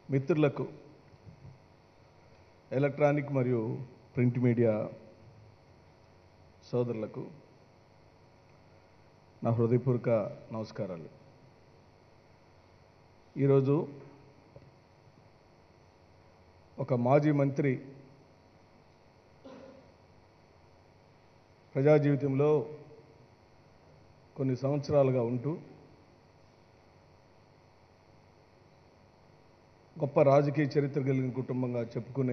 మిత్రులకు ఎలక్ట్రానిక్ మరియు print media సోదరులకు నా హృదయపూర్వక నమస్కారాలు ఈరోజు ఒక మాజీ మంత్రి ప్రజా జీవితంలో కొన్ని సంవత్సరాలుగా ఉంటూ గొప్ప రాజకీయ చరిత్ర కలిగిన కుటుంబంగా చెప్పుకునే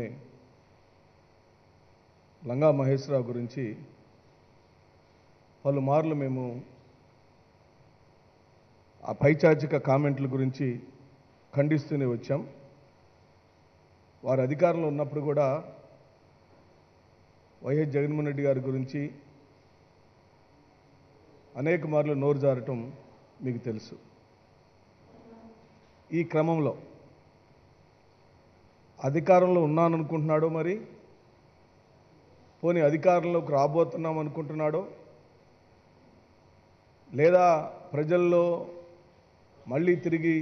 లంగా మహేశ్వరరావు గురించి పలుమార్లు మేము ఆ పైచాచిక కామెంట్ల గురించి ఖండిస్తూనే వచ్చాం వారు అధికారంలో ఉన్నప్పుడు కూడా వైఎస్ జగన్మోహన్ రెడ్డి గారి గురించి అనేక మార్లు నోరు జారటం మీకు తెలుసు ఈ క్రమంలో అధికారంలో ఉన్నాననుకుంటున్నాడో మరి పోనీ అధికారంలోకి రాబోతున్నాం అనుకుంటున్నాడో లేదా ప్రజల్లో మళ్ళీ తిరిగి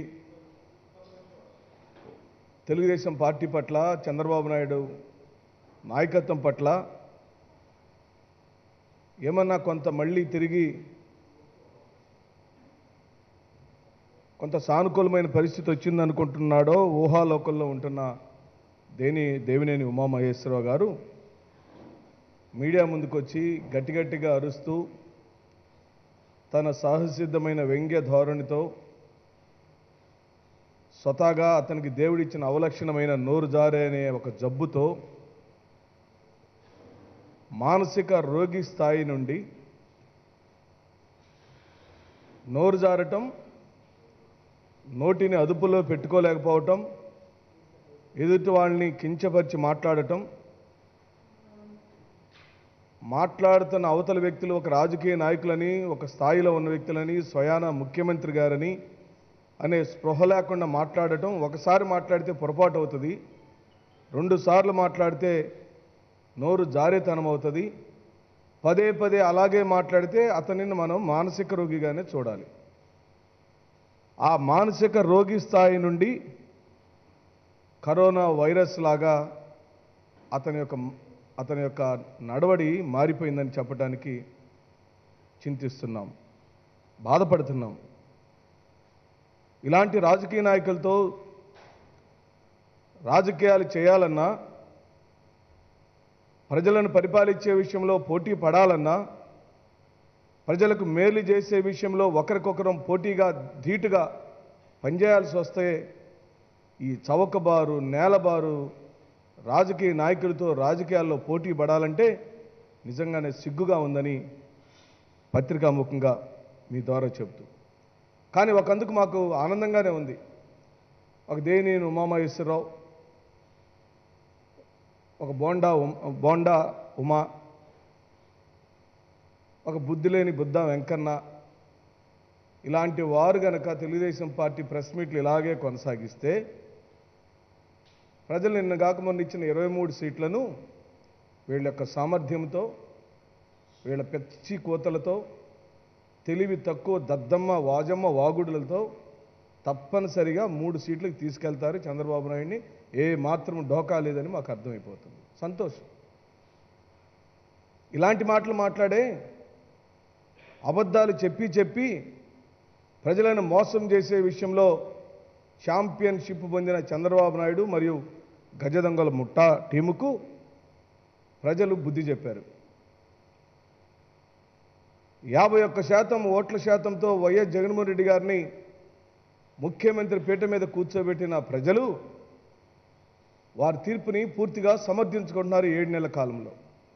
తెలుగుదేశం పార్టీ పట్ల చంద్రబాబు నాయుడు నాయకత్వం పట్ల ఏమన్నా కొంత మళ్ళీ తిరిగి కొంత సానుకూలమైన పరిస్థితి వచ్చింది అనుకుంటున్నాడో ఊహాలోకంలో ఉంటున్న దేని దేవినేని ఉమామహేశ్వరరావు గారు మీడియా ముందుకు వచ్చి గట్టి గట్టిగా అరుస్తూ తన సాహసిద్ధమైన వ్యంగ్య ధోరణితో స్వతహాగా అతనికి దేవుడిచ్చిన అవలక్షణమైన నోరు జారే అనే ఒక జబ్బుతో మానసిక రోగి స్థాయి నుండి నోరు జారటం నోటిని అదుపులో పెట్టుకోలేకపోవటం ఎదుటి వాళ్ళని కించపరిచి మాట్లాడటం మాట్లాడుతున్న అవతల వ్యక్తులు ఒక రాజకీయ నాయకులని ఒక స్థాయిలో ఉన్న వ్యక్తులని స్వయాన ముఖ్యమంత్రి గారని అనే స్పృహ లేకుండా మాట్లాడటం ఒకసారి మాట్లాడితే పొరపాటు అవుతుంది రెండు సార్లు మాట్లాడితే నోరు జారేతనం అవుతుంది పదే పదే అలాగే మాట్లాడితే అతనిని మనం మానసిక రోగిగానే చూడాలి ఆ మానసిక రోగి స్థాయి నుండి కరోనా వైరస్ లాగా అతని యొక్క అతని యొక్క నడవడి మారిపోయిందని చెప్పడానికి చింతిస్తున్నాం బాధపడుతున్నాం ఇలాంటి రాజకీయ నాయకులతో రాజకీయాలు చేయాలన్నా ప్రజలను పరిపాలించే విషయంలో పోటీ పడాలన్నా ప్రజలకు మేలు చేసే విషయంలో ఒకరికొకరం పోటీగా ధీటుగా పనిచేయాల్సి వస్తే ఈ చవకబారు నేలబారు రాజకీయ నాయకులతో రాజకీయాల్లో పోటీ పడాలంటే నిజంగానే సిగ్గుగా ఉందని పత్రికాముఖంగా మీ ద్వారా చెబుతూ కానీ ఒకందుకు మాకు ఆనందంగానే ఉంది ఒక దేనిని ఉమామహేశ్వరరావు ఒక బోండా ఉమ్- బోండా ఉమా ఒక బుద్ధి లేని బుద్ధ వెంకన్న ఇలాంటి వారు గనక తెలుగుదేశం పార్టీ ప్రెస్ మీట్లు ఇలాగే కొనసాగిస్తే ప్రజలు నిన్న కాక మొన్న ఇచ్చిన ఇరవై మూడు సీట్లను వీళ్ళ యొక్క సామర్థ్యంతో వీళ్ళ పెచ్చి కోతలతో తెలివి తక్కువ దద్దమ్మ వాజమ్మ వాగుడులతో తప్పనిసరిగా మూడు సీట్లకు తీసుకెళ్తారు చంద్రబాబు నాయుడిని ఏ మాత్రం డోకా లేదని మాకు అర్థమైపోతుంది సంతోషం ఇలాంటి మాటలు మాట్లాడే అబద్ధాలు చెప్పి చెప్పి ప్రజలను మోసం చేసే విషయంలో ఛాంపియన్షిప్ పొందిన చంద్రబాబు నాయుడు మరియు గజదొంగల ముఠా టీముకు ప్రజలు బుద్ధి చెప్పారు యాభై ఒక్క శాతం ఓట్ల శాతంతో వైఎస్ జగన్మోహన్ రెడ్డి గారిని ముఖ్యమంత్రి పీట మీద కూర్చోబెట్టిన ప్రజలు వారి తీర్పుని పూర్తిగా సమర్థించుకుంటున్నారు ఏడు నెలల కాలంలో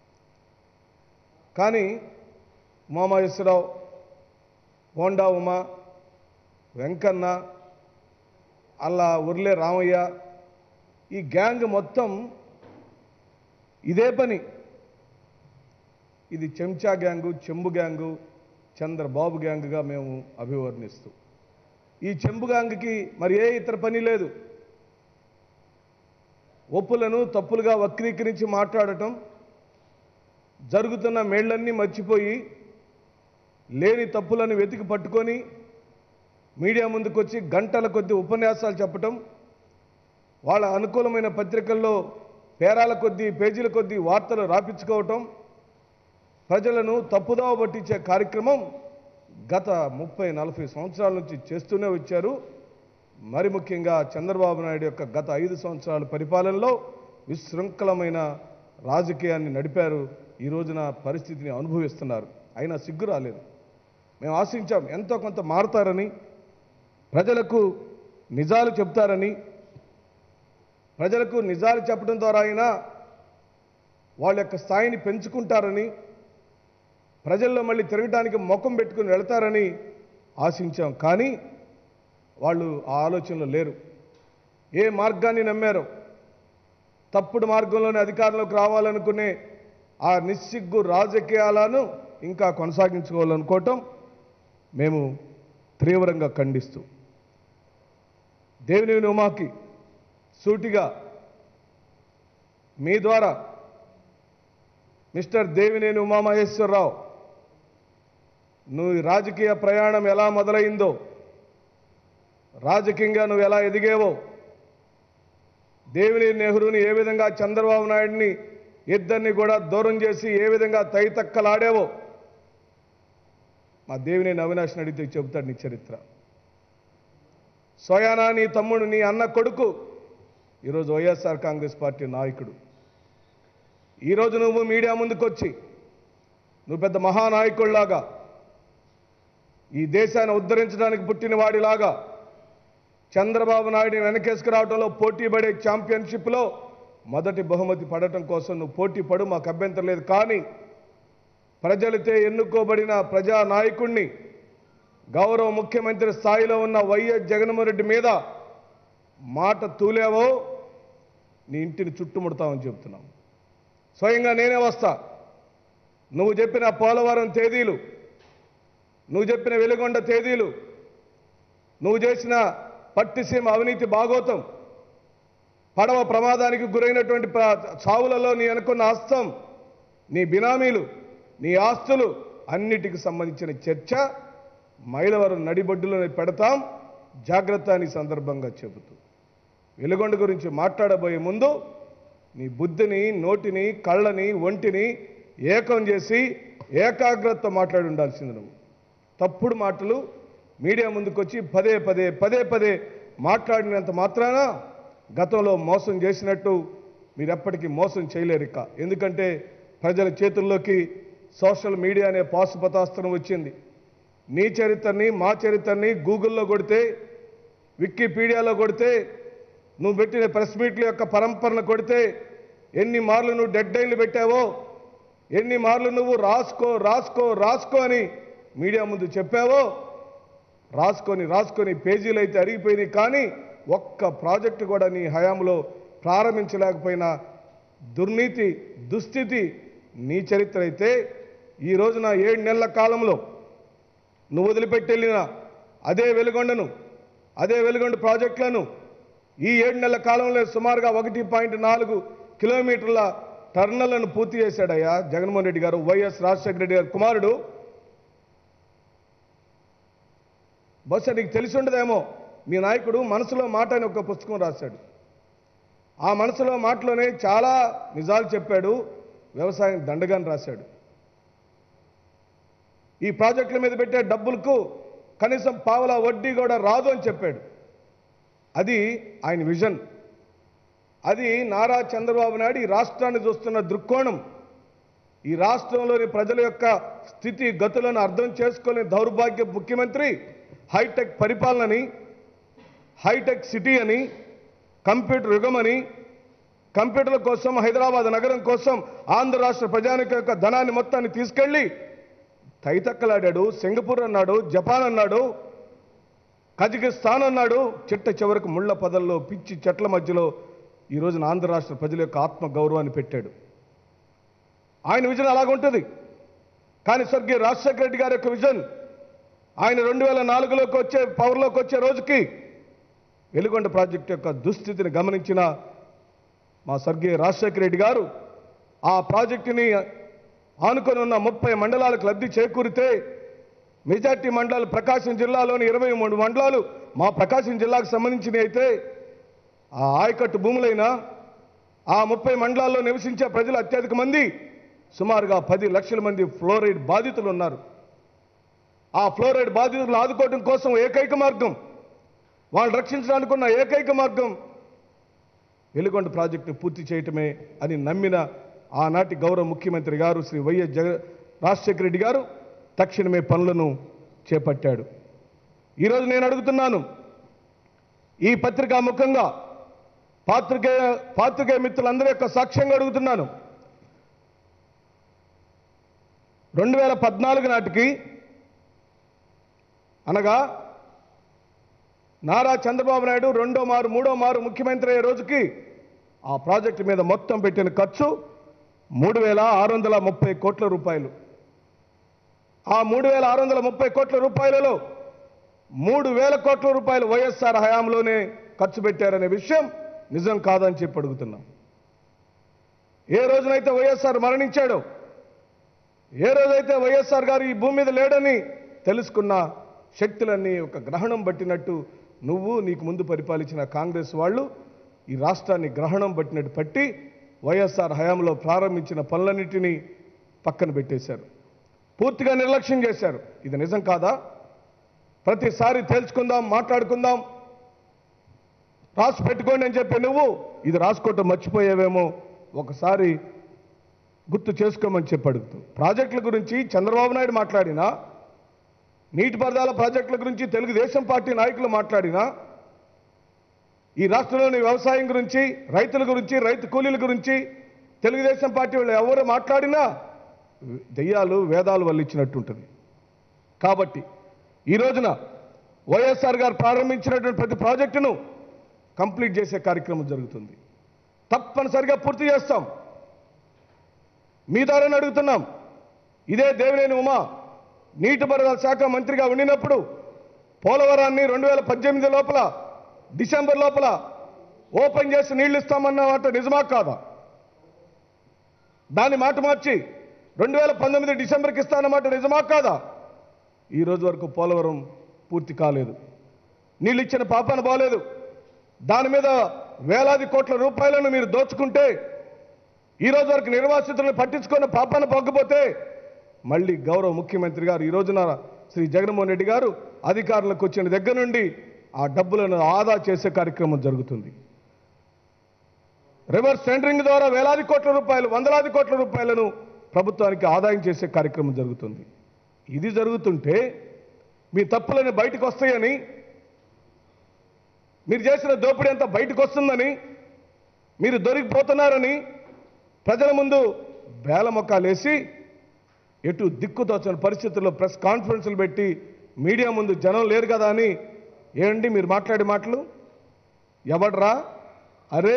కానీ ఉమామహేశ్వరరావు బోండా ఉమా వెంకన్న అలా ఉర్లే రామయ్య ఈ గ్యాంగ్ మొత్తం ఇదే పని ఇది చెంచా గ్యాంగు చెంబు గ్యాంగు చంద్రబాబు గ్యాంగ్గా మేము అభివర్ణిస్తూ ఈ చెంబు గ్యాంగ్కి మరి ఏ ఇతర పని లేదు ఒప్పులను తప్పులుగా వక్రీకరించి మాట్లాడటం జరుగుతున్న మేళ్లన్నీ మర్చిపోయి లేని తప్పులను వెతికి పట్టుకొని మీడియా ముందుకొచ్చి గంటల కొద్ది ఉపన్యాసాలు చెప్పటం వాళ్ళ అనుకూలమైన పత్రికల్లో పేరాల కొద్దీ పేజీల కొద్దీ వార్తలు రాపించుకోవటం ప్రజలను తప్పుదావ పట్టించే కార్యక్రమం గత ముప్పై నలభై సంవత్సరాల నుంచి చేస్తూనే వచ్చారు మరి ముఖ్యంగా చంద్రబాబు నాయుడు యొక్క గత ఐదు సంవత్సరాల పరిపాలనలో విశృంఖలమైన రాజకీయాన్ని నడిపారు ఈ రోజున పరిస్థితిని అనుభవిస్తున్నారు అయినా సిగ్గు రాలేదు మేము ఆశించాం ఎంతో కొంత మారుతారని ప్రజలకు నిజాలు చెప్తారని ప్రజలకు నిజాలు చెప్పడం ద్వారా అయినా వాళ్ళ యొక్క స్థాయిని పెంచుకుంటారని ప్రజల్లో మళ్ళీ తిరగడానికి ముఖం పెట్టుకుని వెళతారని ఆశించాం కానీ వాళ్ళు ఆ ఆలోచనలో లేరు ఏ మార్గాన్ని నమ్మారో తప్పుడు మార్గంలోనే అధికారంలోకి రావాలనుకునే ఆ నిస్సిగ్గు రాజకీయాలను ఇంకా కొనసాగించుకోవాలనుకోవటం మేము తీవ్రంగా ఖండిస్తూ దేవుని ఉమాకి సూటిగా మీ ద్వారా మిస్టర్ దేవినేని ఉమామహేశ్వరరావు నువ్వు ఈ రాజకీయ ప్రయాణం ఎలా మొదలైందో రాజకీయంగా నువ్వు ఎలా ఎదిగేవో దేవినేని నెహ్రూని ఏ విధంగా చంద్రబాబు నాయుడిని ఇద్దరిని కూడా దూరం చేసి ఏ విధంగా తైతక్కలాడేవో మా దేవినేని అవినాష్ని అడిగితే చెబుతాడు నీ చరిత్ర స్వయానా నీ తమ్ముడు నీ అన్న కొడుకు ఈరోజు వైఎస్ఆర్ కాంగ్రెస్ పార్టీ నాయకుడు ఈరోజు నువ్వు మీడియా ముందుకొచ్చి నువ్వు పెద్ద మహానాయకుడిలాగా ఈ దేశాన్ని ఉద్ధరించడానికి పుట్టిన వాడిలాగా చంద్రబాబు నాయుడిని వెనకేసుకురావడంలో పోటీ పడే ఛాంపియన్షిప్లో మొదటి బహుమతి పడటం కోసం నువ్వు పోటీ పడు మాకు అభ్యంతరం లేదు కానీ ప్రజలతో ఎన్నుకోబడిన ప్రజా నాయకుణ్ణి గౌరవ ముఖ్యమంత్రి స్థాయిలో ఉన్న వైఎస్ జగన్మోహన్ రెడ్డి మీద మాట తూలేవో నీ ఇంటిని చుట్టుముడతామని చెప్తున్నాం స్వయంగా నేనే వస్తా నువ్వు చెప్పిన పోలవరం తేదీలు నువ్వు చెప్పిన వెలుగొండ తేదీలు నువ్వు చేసిన పట్టిసీమ అవినీతి భాగోతం పడవ ప్రమాదానికి గురైనటువంటి ప్ర- చావులలో నీ అనుకున్న హస్తం నీ బినామీలు నీ ఆస్తులు అన్నిటికి సంబంధించిన చర్చ మైలవరం నడిబొడ్డులోనే పెడతాం జాగ్రత్త అని సందర్భంగా చెబుతూ వెలుగొండ గురించి మాట్లాడబోయే ముందు నీ బుద్ధిని నోటిని కళ్ళని ఒంటిని ఏకం చేసి ఏకాగ్రత మాట్లాడి ఉండాల్సింది నువ్వు తప్పుడు మాటలు మీడియా ముందుకొచ్చి పదే పదే పదే పదే మాట్లాడినంత మాత్రాన గతంలో మోసం చేసినట్టు మీరు ఎప్పటికీ మోసం చేయలేరు ఇక ఎందుకంటే ప్రజల చేతుల్లోకి సోషల్ మీడియా అనే పాశుపతాస్త్రం వచ్చింది నీ చరిత్రని మా చరిత్రని గూగుల్లో కొడితే వికీపీడియాలో కొడితే నువ్వు పెట్టిన ప్రెస్ మీట్ల యొక్క పరంపరను కొడితే ఎన్ని మార్లు నువ్వు డెడ్ లైన్లు పెట్టావో ఎన్ని మార్లు నువ్వు రాసుకో రాసుకో రాసుకో అని మీడియా ముందు చెప్పావో రాసుకొని రాసుకొని పేజీలు అయితే అరిగిపోయినాయి కానీ ఒక్క ప్రాజెక్టు కూడా నీ హయాంలో ప్రారంభించలేకపోయినా దుర్నీతి దుస్థితి నీ చరిత్ర అయితే ఈ రోజున ఏడు నెలల కాలంలో నువ్వు వదిలిపెట్టి వెళ్ళిన అదే వెలుగొండను అదే వెలుగొండ ప్రాజెక్టులను ఈ ఏడు నెలల కాలంలో సుమారుగా ఒకటి పాయింట్ నాలుగు కిలోమీటర్ల టర్నలను పూర్తి చేశాడయ్యా జగన్మోహన్ రెడ్డి గారు వైఎస్ రాజశేఖర రెడ్డి గారు కుమారుడు బహుశా నీకు తెలిసి ఉండదేమో మీ నాయకుడు మనసులో మాట అని ఒక పుస్తకం రాశాడు ఆ మనసులో మాటలోనే చాలా నిజాలు చెప్పాడు వ్యవసాయం దండగాని రాశాడు ఈ ప్రాజెక్టుల మీద పెట్టే డబ్బులకు కనీసం పావలా వడ్డీ కూడా రాదు అని చెప్పాడు అది ఆయన విజన్ అది నారా చంద్రబాబు నాయుడు ఈ రాష్ట్రాన్ని చూస్తున్న దృక్కోణం ఈ రాష్ట్రంలోని ప్రజల యొక్క స్థితి గతులను అర్థం చేసుకోలేని దౌర్భాగ్య ముఖ్యమంత్రి హైటెక్ పరిపాలనని హైటెక్ సిటీ అని కంప్యూటర్ యుగమని కంప్యూటర్ల కోసం హైదరాబాద్ నగరం కోసం ఆంధ్ర రాష్ట్ర ప్రజానిక యొక్క ధనాన్ని మొత్తాన్ని తీసుకెళ్లి తైతక్కలాడాడు సింగపూర్ అన్నాడు జపాన్ అన్నాడు కజకిస్తాన్ అన్నాడు చిట్ట చివరికి ముళ్ళ పదల్లో పిచ్చి చెట్ల మధ్యలో ఈ రోజున ఆంధ్ర రాష్ట్ర ప్రజల యొక్క ఆత్మ గౌరవాన్ని పెట్టాడు ఆయన విజన్ అలాగుంటుంది కానీ స్వర్గీయ రాజశేఖర రెడ్డి గారి యొక్క విజన్ ఆయన రెండు వేల నాలుగులోకి వచ్చే పవర్లోకి వచ్చే రోజుకి వెలుగొండ ప్రాజెక్టు యొక్క దుస్థితిని గమనించిన మా స్వర్గీయ రాజశేఖర రెడ్డి గారు ఆ ప్రాజెక్టుని ఆనుకొని ఉన్న ముప్పై మండలాలకు లబ్ధి చేకూరితే మెజార్టీ మండలాలు ప్రకాశం జిల్లాలోని ఇరవై మూడు మండలాలు మా ప్రకాశం జిల్లాకు సంబంధించినవి అయితే ఆ ఆయకట్టు భూములైనా ఆ ముప్పై మండలాల్లో నివసించే ప్రజలు అత్యధిక మంది సుమారుగా పది లక్షల మంది ఫ్లోరైడ్ బాధితులు ఉన్నారు ఆ ఫ్లోరైడ్ బాధితులను ఆదుకోవడం కోసం ఏకైక మార్గం వాళ్ళు రక్షించడానికి ఉన్న ఏకైక మార్గం వెలుగొండ ప్రాజెక్టు పూర్తి చేయటమే అని నమ్మిన ఆనాటి గౌరవ ముఖ్యమంత్రి గారు శ్రీ వైఎస్ జగ రాజశేఖర రెడ్డి గారు తక్షణమే పనులను చేపట్టాడు ఈరోజు నేను అడుగుతున్నాను ఈ పత్రికా ముఖంగా పాత్రికేయ పాత్రికేయ మిత్రులందరి యొక్క సాక్ష్యంగా అడుగుతున్నాను రెండు వేల పద్నాలుగు నాటికి అనగా నారా చంద్రబాబు నాయుడు రెండో మారు మూడో మారు ముఖ్యమంత్రి అయ్యే రోజుకి ఆ ప్రాజెక్టు మీద మొత్తం పెట్టిన ఖర్చు మూడు వేల ఆరు వందల ముప్పై కోట్ల రూపాయలు ఆ మూడు వేల ఆరు వందల ముప్పై కోట్ల రూపాయలలో మూడు వేల కోట్ల రూపాయలు వైఎస్ఆర్ హయాంలోనే ఖర్చు పెట్టారనే విషయం నిజం కాదని చెప్పి అడుగుతున్నాం ఏ రోజునైతే వైఎస్ఆర్ మరణించాడో ఏ రోజైతే వైఎస్ఆర్ గారు ఈ భూమి మీద లేడని తెలుసుకున్న శక్తులన్నీ ఒక గ్రహణం పట్టినట్టు నువ్వు నీకు ముందు పరిపాలించిన కాంగ్రెస్ వాళ్ళు ఈ రాష్ట్రాన్ని గ్రహణం పట్టినట్టు పట్టి వైఎస్ఆర్ హయాంలో ప్రారంభించిన పనులన్నింటినీ పక్కన పెట్టేశారు పూర్తిగా నిర్లక్ష్యం చేశారు ఇది నిజం కాదా ప్రతిసారి తేల్చుకుందాం మాట్లాడుకుందాం రాసి పెట్టుకోండి అని చెప్పి నువ్వు ఇది రాసుకోవటం మర్చిపోయావేమో ఒకసారి గుర్తు చేసుకోమని చెప్పి అడుగుతూ ప్రాజెక్టుల గురించి చంద్రబాబు నాయుడు మాట్లాడినా నీటిపారుదల ప్రాజెక్టుల గురించి తెలుగుదేశం పార్టీ నాయకులు మాట్లాడినా ఈ రాష్ట్రంలోని వ్యవసాయం గురించి రైతుల గురించి రైతు కూలీల గురించి తెలుగుదేశం పార్టీ వాళ్ళు ఎవరు మాట్లాడినా దెయ్యాలు వేదాలు వల్లించినట్టుంటుంది కాబట్టి ఈ రోజున వైఎస్ఆర్ గారు ప్రారంభించినటువంటి ప్రతి ప్రాజెక్టును కంప్లీట్ చేసే కార్యక్రమం జరుగుతుంది తప్పనిసరిగా పూర్తి చేస్తాం మీ ద్వారా అడుగుతున్నాం ఇదే దేవినేని ఉమా నీటిపారుదల శాఖ మంత్రిగా ఉండినప్పుడు పోలవరాన్ని రెండు వేల పద్దెనిమిది లోపల డిసెంబర్ లోపల ఓపెన్ చేసి నీళ్లు ఇస్తామన్న మాట నిజమా కాదా దాన్ని మాట మార్చి రెండు వేల పంతొమ్మిది డిసెంబర్కి ఇస్తానమాట నిజమా కాదా ఈ రోజు వరకు పోలవరం పూర్తి కాలేదు నీళ్ళు ఇచ్చిన పాపాన బాలేదు దాని మీద వేలాది కోట్ల రూపాయలను మీరు దోచుకుంటే ఈ రోజు వరకు నిర్వాసితులను పట్టించుకున్న పాపాన పోకపోతే మళ్ళీ గౌరవ ముఖ్యమంత్రి గారు ఈ రోజున శ్రీ జగన్మోహన్ రెడ్డి గారు అధికారులకు వచ్చిన దగ్గర నుండి ఆ డబ్బులను ఆదా చేసే కార్యక్రమం జరుగుతుంది రివర్స్ టెండరింగ్ ద్వారా వేలాది కోట్ల రూపాయలు వందలాది కోట్ల రూపాయలను ప్రభుత్వానికి ఆదాయం చేసే కార్యక్రమం జరుగుతుంది ఇది జరుగుతుంటే మీ తప్పులని బయటకు వస్తాయని మీరు చేసిన దోపిడీ అంతా బయటకు వస్తుందని మీరు దొరికిపోతున్నారని ప్రజల ముందు బేలమొక్కాలేసి ఎటు దిక్కు తోచని పరిస్థితుల్లో ప్రెస్ కాన్ఫరెన్సులు పెట్టి మీడియా ముందు జనం లేరు కదా అని ఏంటి మీరు మాట్లాడే మాటలు ఎవడ్రా అరే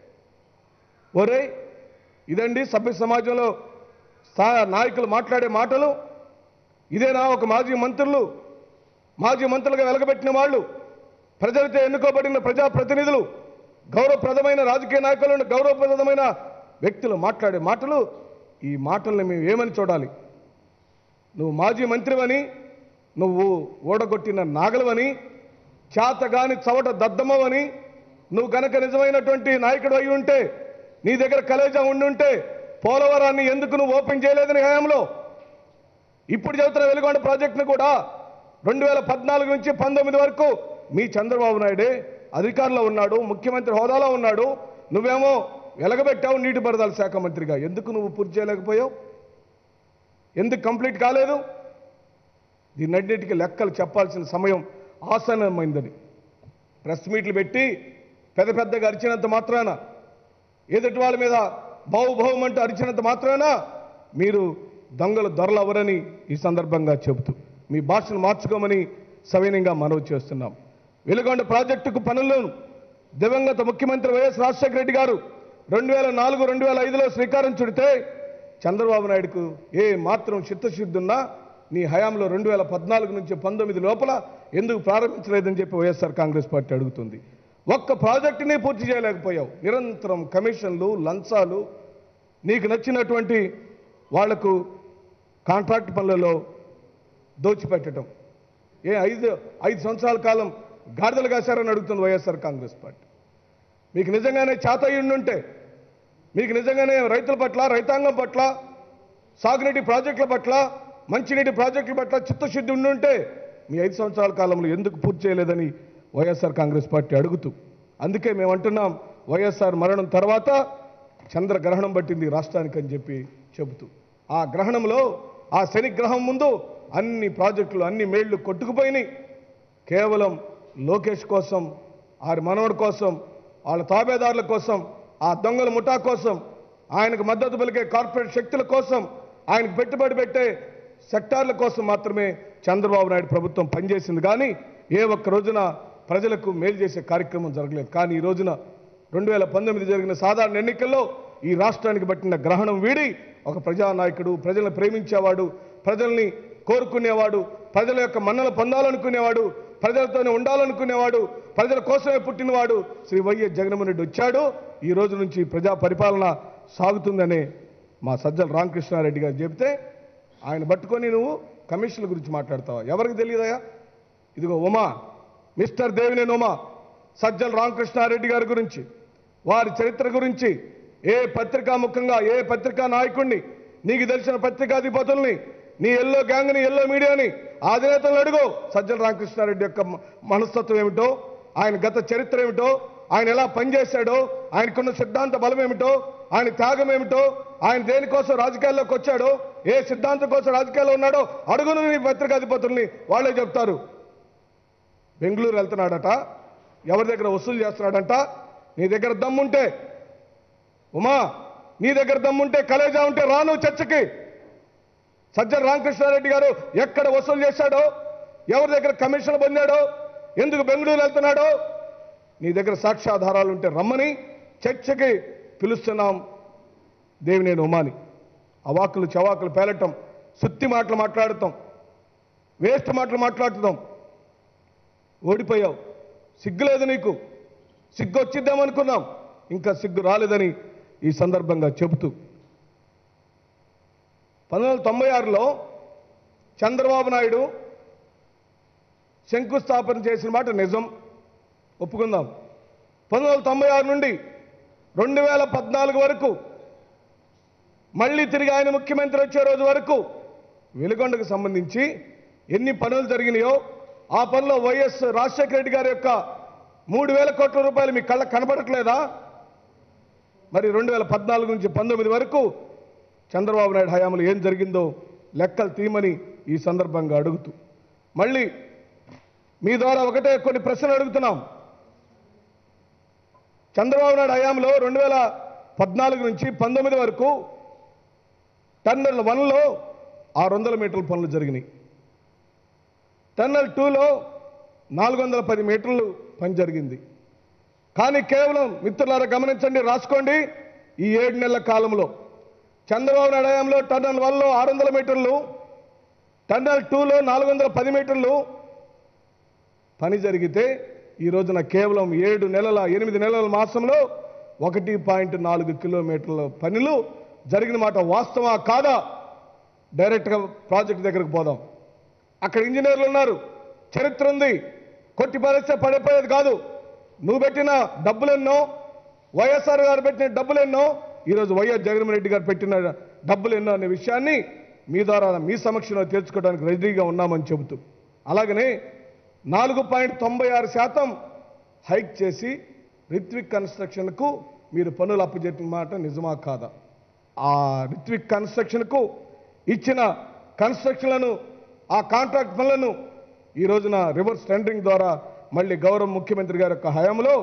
ఒరే ఇదండి సభ్య సమాజంలో స్థా- నాయకులు మాట్లాడే మాటలు ఇదేనా ఒక మాజీ మంత్రులు మాజీ మంత్రులుగా వెలగబెట్టిన వాళ్ళు ప్రజలతో ఎన్నుకోబడిన ప్రజాప్రతినిధులు గౌరవప్రదమైన రాజకీయ నాయకులను గౌరవప్రదమైన వ్యక్తులు మాట్లాడే మాటలు ఈ మాటల్ని మేము ఏమని చూడాలి నువ్వు మాజీ మంత్రివని నువ్వు ఓడగొట్టిన నాగలవని చేతగాని చవట దద్దమ్మవని నువ్వు గనక నిజమైనటువంటి నాయకుడు అయి ఉంటే నీ దగ్గర కలేజా ఉండుంటే పోలవరాన్ని ఎందుకు నువ్వు ఓపెన్ చేయలేదని హయాంలో ఇప్పుడు చెబుతున్న వెలుగొండ ప్రాజెక్టును కూడా రెండు వేల పద్నాలుగు నుంచి పంతొమ్మిది వరకు మీ చంద్రబాబు నాయుడే అధికారంలో ఉన్నాడు ముఖ్యమంత్రి హోదాలో ఉన్నాడు నువ్వేమో వెలగబెట్టావు నీటిపారుదల శాఖ మంత్రిగా ఎందుకు నువ్వు పూర్తి చేయలేకపోయావు ఎందుకు కంప్లీట్ కాలేదు దీన్నన్నిటికీ లెక్కలు చెప్పాల్సిన సమయం ఆసన్నమైందని ప్రెస్ మీట్లు పెట్టి పెద్ద పెద్దగా అరిచినంత మాత్రాన ఎదుటి వాళ్ళ మీద బాహుభావం అంటూ అరిచినంత మాత్రాన మీరు దొంగలు దొరలవరని ఈ సందర్భంగా చెబుతూ మీ భాషను మార్చుకోమని సవినయంగా మనవి చేస్తున్నాం వెలుగొండ ప్రాజెక్టుకు పనులను దివంగత ముఖ్యమంత్రి వైఎస్ రాజశేఖర రెడ్డి గారు రెండు వేల నాలుగు రెండు వేల ఐదులో శ్రీకారం చుడితే చంద్రబాబు నాయుడుకు ఏ మాత్రం చిత్తశుద్ధి ఉన్నా నీ హయాంలో రెండు వేల పద్నాలుగు నుంచి పంతొమ్మిది లోపల ఎందుకు ప్రారంభించలేదని చెప్పి వైఎస్ఆర్ కాంగ్రెస్ పార్టీ అడుగుతుంది ఒక్క ప్రాజెక్టుని పూర్తి చేయలేకపోయావు నిరంతరం కమిషన్లు లంచాలు నీకు నచ్చినటువంటి వాళ్లకు కాంట్రాక్ట్ పనులలో దోచిపెట్టడం ఏ ఐదు ఐదు సంవత్సరాల కాలం గాడిదలు కాశారని అడుగుతుంది వైఎస్ఆర్ కాంగ్రెస్ పార్టీ మీకు నిజంగానే చేత ఉండుంటే మీకు నిజంగానే రైతుల పట్ల రైతాంగం పట్ల సాగునీటి ప్రాజెక్టుల పట్ల మంచినీటి ప్రాజెక్టుల పట్ల చిత్తశుద్ధి ఉండుంటే మీ ఐదు సంవత్సరాల కాలంలో ఎందుకు పూర్తి చేయలేదని వైఎస్ఆర్ కాంగ్రెస్ పార్టీ అడుగుతూ అందుకే మేము అంటున్నాం వైఎస్ఆర్ మరణం తర్వాత చంద్రగ్రహణం పట్టింది రాష్ట్రానికి అని చెప్పి చెబుతూ ఆ గ్రహణంలో ఆ శని గ్రహం ముందు అన్ని ప్రాజెక్టులు అన్ని మేళ్లు కొట్టుకుపోయినాయి కేవలం లోకేష్ కోసం ఆరి మనవడి కోసం వాళ్ళ తాబేదారుల కోసం ఆ దొంగల ముఠా కోసం ఆయనకు మద్దతు పలికే కార్పొరేట్ శక్తుల కోసం ఆయనకు పెట్టుబడి పెట్టే సెక్టార్ల కోసం మాత్రమే చంద్రబాబు నాయుడు ప్రభుత్వం పనిచేసింది కానీ ఏ ఒక్క రోజున ప్రజలకు మేలు చేసే కార్యక్రమం జరగలేదు కానీ ఈ రోజున రెండు వేల పంతొమ్మిది జరిగిన సాధారణ ఎన్నికల్లో ఈ రాష్ట్రానికి పట్టిన గ్రహణం వీడి ఒక ప్రజానాయకుడు ప్రజలను ప్రేమించేవాడు ప్రజల్ని కోరుకునేవాడు ప్రజల యొక్క మన్నలు పొందాలనుకునేవాడు ప్రజలతోనే ఉండాలనుకునేవాడు ప్రజల కోసమే పుట్టినవాడు శ్రీ వైఎస్ జగన్మోహన్ రెడ్డి వచ్చాడు ఈ రోజు నుంచి ప్రజా పరిపాలన సాగుతుందనే మా సజ్జల రామకృష్ణారెడ్డి గారు చెబితే ఆయన పట్టుకొని నువ్వు కమిషన్ల గురించి మాట్లాడతావా ఎవరికి తెలియదయా ఇదిగో ఉమా మిస్టర్ దేవినేని ఉమా సజ్జల రామకృష్ణారెడ్డి గారి గురించి వారి చరిత్ర గురించి ఏ పత్రికా ముఖంగా ఏ పత్రికా నాయకుడిని నీకు తెలిసిన పత్రికాధిపతుల్ని నీ ఎల్లో గ్యాంగ్ని ఎల్లో మీడియాని ఆ అధినేతలను అడుగు సజ్జల రామకృష్ణారెడ్డి యొక్క మ- మనస్తత్వం ఏమిటో ఆయన గత చరిత్ర ఏమిటో ఆయన ఎలా పనిచేశాడో ఆయనకున్న సిద్ధాంత బలం ఏమిటో ఆయన త్యాగం ఏమిటో ఆయన దేనికోసం రాజకీయాల్లోకి వచ్చాడో ఏ సిద్ధాంతం కోసం రాజకీయాల్లో ఉన్నాడో అడుగును నీ పత్రికాధిపతుల్ని వాళ్ళే చెప్తారు బెంగళూరు వెళ్తున్నాడట ఎవరి దగ్గర వసూలు చేస్తున్నాడంట నీ దగ్గర దమ్ముంటే ఉమా నీ దగ్గర దమ్ముంటే కలేజా ఉంటే రాను చర్చకి సజ్జల రామకృష్ణారెడ్డి గారు ఎక్కడ వసూలు చేశాడో ఎవరి దగ్గర కమిషన్ పొందాడో ఎందుకు బెంగళూరు వెళ్తున్నాడో నీ దగ్గర సాక్ష్యాధారాలు ఉంటే రమ్మని చర్చకి పిలుస్తున్నాం దేవినేని ఉమాని అవాకులు చవాకులు పేలటం సుత్తి మాటలు మాట్లాడటం వేస్ట్ మాటలు మాట్లాడుతాం ఓడిపోయావు సిగ్గు లేదు నీకు సిగ్గు వచ్చిద్దామనుకున్నాం ఇంకా సిగ్గు రాలేదని ఈ సందర్భంగా చెబుతూ పంతొమ్మిది వందల తొంభై ఆరులో చంద్రబాబు నాయుడు శంకుస్థాపన చేసిన మాట నిజం ఒప్పుకుందాం పంతొమ్మిది వందల తొంభై ఆరు నుండి రెండు వేల పద్నాలుగు వరకు మళ్ళీ తిరిగి ఆయన ముఖ్యమంత్రి వచ్చే రోజు వరకు వెలుగొండకు సంబంధించి ఎన్ని పనులు జరిగినాయో ఆ పనిలో వైఎస్ రాజశేఖర రెడ్డి గారి యొక్క మూడు వేల కోట్ల రూపాయలు మీ కళ్ళ కనబడట్లేదా మరి రెండు వేల పద్నాలుగు నుంచి పంతొమ్మిది వరకు చంద్రబాబు నాయుడు హయాంలో ఏం జరిగిందో లెక్కలు తీయమని ఈ సందర్భంగా అడుగుతూ మళ్ళీ మీ ద్వారా ఒకటే కొన్ని ప్రశ్నలు అడుగుతున్నాం చంద్రబాబు నాయుడు హయాంలో రెండు వేల పద్నాలుగు నుంచి పంతొమ్మిది వరకు టన్నెల్ వన్లో ఆరు వందల మీటర్ల పనులు జరిగినాయి టన్నెల్ టూలో నాలుగు వందల పది మీటర్లు పని జరిగింది కానీ కేవలం మిత్రులారా గమనించండి రాసుకోండి ఈ ఏడు నెలల కాలంలో చంద్రబాబు నాయుడు హయాంలో టన్నెల్ వన్లో ఆరు వందల మీటర్లు టన్నెల్ టూలో నాలుగు వందల పది మీటర్లు పని జరిగితే ఈ రోజున కేవలం ఏడు నెలల ఎనిమిది నెలల మాసంలో ఒకటి పాయింట్ నాలుగు కిలోమీటర్ల పనులు జరిగిన మాట వాస్తవా కాదా డైరెక్ట్గా ప్రాజెక్ట్ దగ్గరకు పోదాం అక్కడ ఇంజనీర్లు ఉన్నారు చరిత్ర ఉంది కొట్టి పరిస్తే పడిపోయేది కాదు నువ్వు పెట్టిన డబ్బులెన్నో వైఎస్ఆర్ గారు పెట్టిన డబ్బులెన్నో ఈరోజు వైఎస్ జగన్మోహన్ రెడ్డి గారు పెట్టిన డబ్బులు ఎన్నో అనే విషయాన్ని మీ ద్వారా మీ సమక్షంలో తెలుసుకోవడానికి రెడీగా ఉన్నామని చెబుతూ అలాగనే నాలుగు పాయింట్ తొంభై ఆరు శాతం హైక్ చేసి రిత్విక్ కన్స్ట్రక్షన్కు మీరు పనులు అప్పచెప్పిన మాట నిజమా కాదా ఆ రిత్విక్ కన్స్ట్రక్షన్కు ఇచ్చిన కన్స్ట్రక్షన్లను ఆ కాంట్రాక్ట్ పనులను ఈ రోజున రివర్స్ టెండరింగ్ ద్వారా మళ్ళీ గౌరవ ముఖ్యమంత్రి గారి యొక్క హయాంలో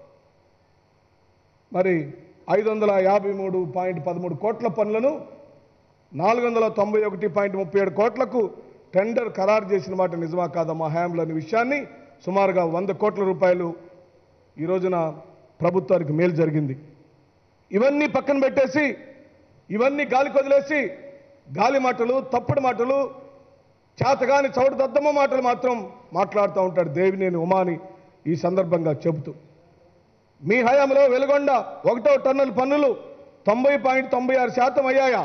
మరి ఐదు వందల యాభై మూడు పాయింట్ పదమూడు కోట్ల పనులను నాలుగు వందల తొంభై ఒకటి పాయింట్ ముప్పై ఏడు కోట్లకు టెండర్ ఖరారు చేసిన మాట నిజమా కాదా మా హయాంలో అనే విషయాన్ని సుమారుగా వంద కోట్ల రూపాయలు ఈ రోజున ప్రభుత్వానికి మేలు జరిగింది ఇవన్నీ పక్కన పెట్టేసి ఇవన్నీ గాలి కొదిలేసి గాలి మాటలు తప్పుడు మాటలు చేతగాని చౌడు దద్దమ్మ మాటలు మాత్రం మాట్లాడుతూ ఉంటాడు దేవినేని ఉమాని ఈ సందర్భంగా చెబుతూ మీ హయాంలో వెలుగొండ ఒకటో టన్నుల పన్నులు తొంభై పాయింట్ తొంభై ఆరు శాతం అయ్యాయా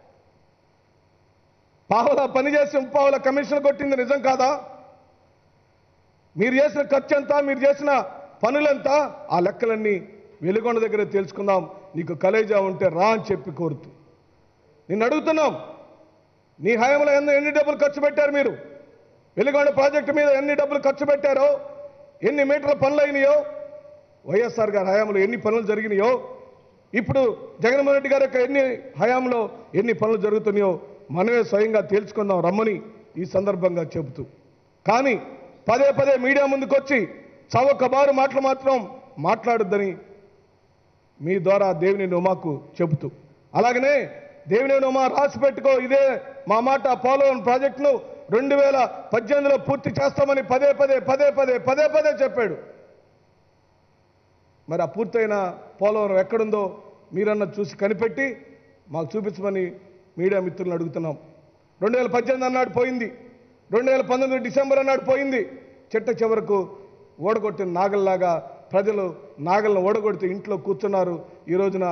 పావుల పని చేసి పావుల కమిషన్ కొట్టింది నిజం కాదా మీరు చేసిన ఖర్చు ఎంత మీరు చేసిన పనులెంత ఆ లెక్కలన్నీ వెలుగొండ దగ్గర తెలుసుకుందాం నీకు కలేజా ఉంటే రా అని చెప్పి కోరుతూ నిన్ను అడుగుతున్నాం నీ హయాంలో ఎన్ని ఎన్ని డబ్బులు ఖర్చు పెట్టారు మీరు వెలుగొండ ప్రాజెక్టు మీద ఎన్ని డబ్బులు ఖర్చు పెట్టారో ఎన్ని మీటర్ల పనులు అయినాయో వైఎస్ఆర్ గారి హయాంలో ఎన్ని పనులు జరిగినాయో ఇప్పుడు జగన్మోహన్ రెడ్డి గారి యొక్క ఎన్ని హయాంలో ఎన్ని పనులు జరుగుతున్నాయో మనమే స్వయంగా తేల్చుకుందాం రమ్మని ఈ సందర్భంగా చెబుతూ కానీ పదే పదే మీడియా ముందుకొచ్చి చవక బారు మాటలు మాత్రం మాట్లాడొద్దని మీ ద్వారా దేవినేని ఉమాకు చెబుతూ అలాగనే దేవినేని ఉమా రాసి పెట్టుకో ఇదే మా మాట పోలవరం ప్రాజెక్టును రెండు వేల పద్దెనిమిదిలో పూర్తి చేస్తామని పదే పదే పదే పదే పదే పదే చెప్పాడు మరి ఆ పూర్తయిన పోలవరం ఎక్కడుందో మీరన్న చూసి కనిపెట్టి మాకు చూపించమని మీడియా మిత్రులను అడుగుతున్నాం రెండు వేల పద్దెనిమిది అన్నాడు పోయింది రెండు వేల పంతొమ్మిది డిసెంబర్ అన్నాడు పోయింది చిట్ట చివరకు ఓడగొట్టిన నాగల్లాగా ప్రజలు నాగలను ఓడగొడితే ఇంట్లో కూర్చున్నారు ఈ రోజున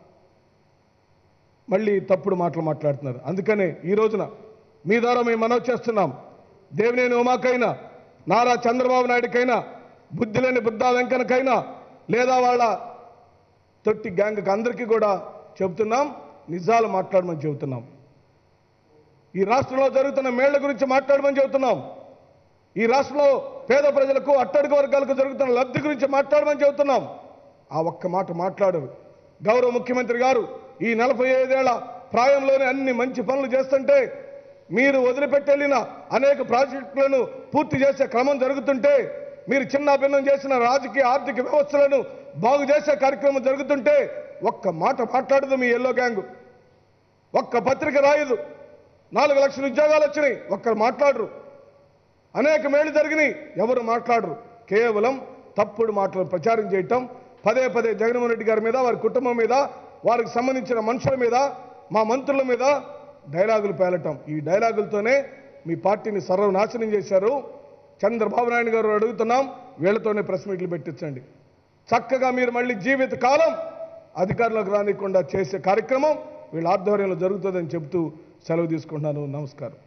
మళ్ళీ తప్పుడు మాటలు మాట్లాడుతున్నారు అందుకనే ఈ రోజున మీ ద్వారా మేము మనవి చేస్తున్నాం దేవినేని ఉమాకైనా నారా చంద్రబాబు నాయుడికైనా బుద్ధి లేని బుద్ధా వెంకన్నకైనా లేదా వాళ్ళ తొట్టి గ్యాంగ్కి అందరికీ కూడా చెబుతున్నాం నిజాలు మాట్లాడమని చెబుతున్నాం ఈ రాష్ట్రంలో జరుగుతున్న మేళ్ల గురించి మాట్లాడమని చెబుతున్నాం ఈ రాష్ట్రంలో పేద ప్రజలకు అట్టడుగు వర్గాలకు జరుగుతున్న లబ్ధి గురించి మాట్లాడమని చెబుతున్నాం ఆ ఒక్క మాట మాట్లాడరు గౌరవ ముఖ్యమంత్రి గారు ఈ నలభై ఐదేళ్ల ప్రాయంలోనే అన్ని మంచి పనులు చేస్తుంటే మీరు వదిలిపెట్టెళ్ళిన అనేక ప్రాజెక్టులను పూర్తి చేసే క్రమం జరుగుతుంటే మీరు చిన్న భిన్నం చేసిన రాజకీయ ఆర్థిక వ్యవస్థలను బాగు చేసే కార్యక్రమం జరుగుతుంటే ఒక్క మాట మాట్లాడదు మీ ఎల్లో గ్యాంగు ఒక్క పత్రిక రాయదు నాలుగు లక్షల ఉద్యోగాలు వచ్చినాయి ఒక్కరు మాట్లాడరు అనేక మేళ్లు జరిగినాయి ఎవరు మాట్లాడరు కేవలం తప్పుడు మాటలు ప్రచారం చేయటం పదే పదే జగన్మోహన్ రెడ్డి గారి మీద వారి కుటుంబం మీద వారికి సంబంధించిన మనుషుల మీద మా మంత్రుల మీద డైలాగులు పేలటం ఈ డైలాగులతోనే మీ పార్టీని సర్వనాశనం చేశారు చంద్రబాబు నాయుడు గారు అడుగుతున్నాం వీళ్ళతోనే ప్రెస్ మీట్లు పెట్టించండి చక్కగా మీరు మళ్ళీ జీవిత కాలం అధికారంలోకి రానికుండా చేసే కార్యక్రమం వీళ్ళ ఆధ్వర్యంలో జరుగుతుందని చెబుతూ సెలవు తీసుకుంటున్నాను నమస్కారం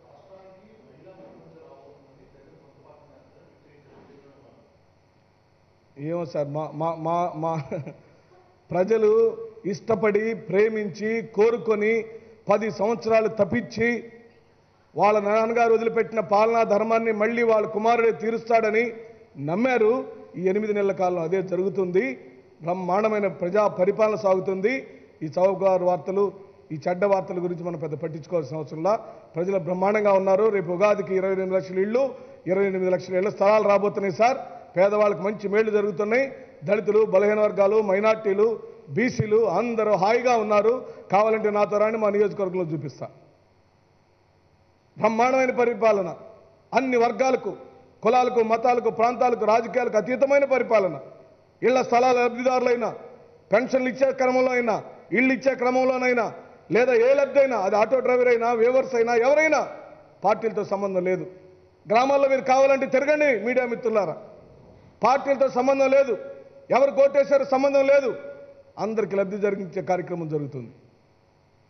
ఏమో సార్ మా మా మా మా ప్రజలు ఇష్టపడి ప్రేమించి కోరుకొని పది సంవత్సరాలు తప్పించి వాళ్ళ నాన్నగారు వదిలిపెట్టిన పాలనా ధర్మాన్ని మళ్ళీ వాళ్ళ కుమారుడే తీరుస్తాడని నమ్మారు ఈ ఎనిమిది నెలల కాలం అదే జరుగుతుంది బ్రహ్మాండమైన ప్రజా పరిపాలన సాగుతుంది ఈ చౌకారు వార్తలు ఈ చెడ్డ వార్తల గురించి మనం పెద్ద పట్టించుకోవాల్సిన అవసరంలా ప్రజలు బ్రహ్మాండంగా ఉన్నారు రేపు ఉగాదికి ఇరవై ఎనిమిది లక్షల ఇళ్ళు ఇరవై ఎనిమిది లక్షల ఇళ్ల స్థలాలు రాబోతున్నాయి సార్ పేదవాళ్ళకి మంచి మేళ్లు జరుగుతున్నాయి దళితులు బలహీన వర్గాలు మైనార్టీలు బీసీలు అందరూ హాయిగా ఉన్నారు కావాలంటే నాతో రాని మా నియోజకవర్గంలో చూపిస్తా బ్రహ్మాండమైన పరిపాలన అన్ని వర్గాలకు కులాలకు మతాలకు ప్రాంతాలకు రాజకీయాలకు అతీతమైన పరిపాలన ఇళ్ల స్థలాల లబ్ధిదారులైనా పెన్షన్లు ఇచ్చే క్రమంలో అయినా ఇళ్ళు ఇచ్చే క్రమంలోనైనా లేదా ఏ లబ్ధి అయినా అది ఆటో డ్రైవర్ అయినా వేవర్స్ అయినా ఎవరైనా పార్టీలతో సంబంధం లేదు గ్రామాల్లో మీరు కావాలంటే తిరగండి మీడియా మిత్రులారా పార్టీలతో సంబంధం లేదు ఎవరు కోటేశారు సంబంధం లేదు అందరికి లబ్ధి జరిగించే కార్యక్రమం జరుగుతుంది